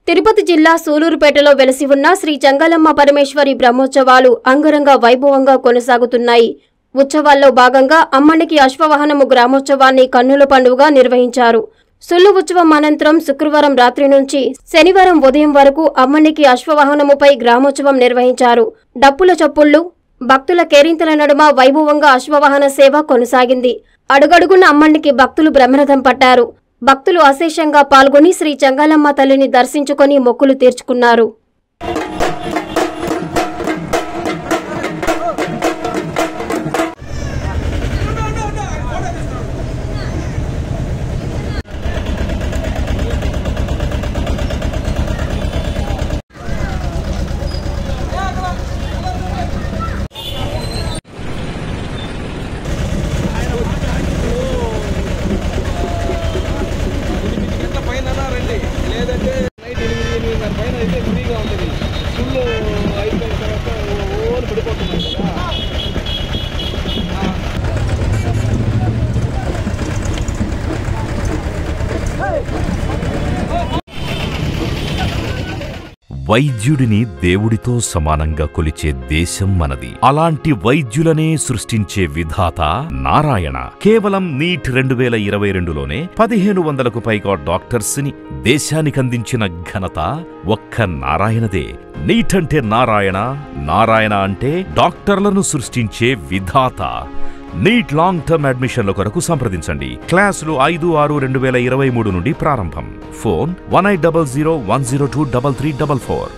తిరుపతి జిల్లా సూలూరుపేటలో వెలసి ఉన్న శ్రీ చంగలమ్మ పరమేశ్వరి బ్రహ్మోత్సవాలు అంగరంగ వైభవంగా కొనసాగుతున్నాయి ఉత్సవాల్లో భాగంగా అమ్మనికి అశ్వవాహనము గ్రామోత్సవాన్ని కన్నుల పండుగగా నిర్వహించారు సుల్లు ఉత్సవం అనంతరం శుక్రవారం రాత్రి నుంచి శనివారం ఉదయం వరకు అమ్మనికి అశ్వవాహనముపై గ్రామోత్సవం నిర్వహించారు డప్పుల చప్పుళ్లు భక్తుల కేరింతల నడుమ వైభవంగా అశ్వవాహన సేవ కొనసాగింది అడుగడుగున అమ్మనికి భక్తులు బ్రహ్మరథం పట్టారు భక్తులు అశేషంగా పాల్గొని శ్రీ చంగాలమ్మ తల్లిని దర్శించుకొని మొక్కులు తీర్చుకున్నారు గంటల పైన రండి లేదంటే నైట్ ఎనిమిది ఎనిమిదిన్నర పైన అయితే ఫ్రీగా ఉంటుంది ఫుల్ అయిపోయిన తర్వాత ఓన్ పడిపోతున్నాం కదా వైద్యుడిని దేవుడితో సమానంగా కొలిచే దేశం మనది అలాంటి వైద్యులనే సృష్టించే విధాత నారాయణ కేవలం నీట్ రెండు వేల ఇరవై రెండులోనే పదిహేను వందలకు పైగా డాక్టర్స్ ని దేశానికందించిన ఘనత ఒక్క నారాయణదే నీట్ అంటే నారాయణ నారాయణ అంటే డాక్టర్లను సృష్టించే విధాత నీట్ లాంగ్ టర్మ్ అడ్మిషన్ల కొరకు సంప్రదించండి క్లాసులు ఐదు ఆరు రెండు వేల ఇరవై మూడు నుండి ప్రారంభం phone one eight double zero one zero two double three double four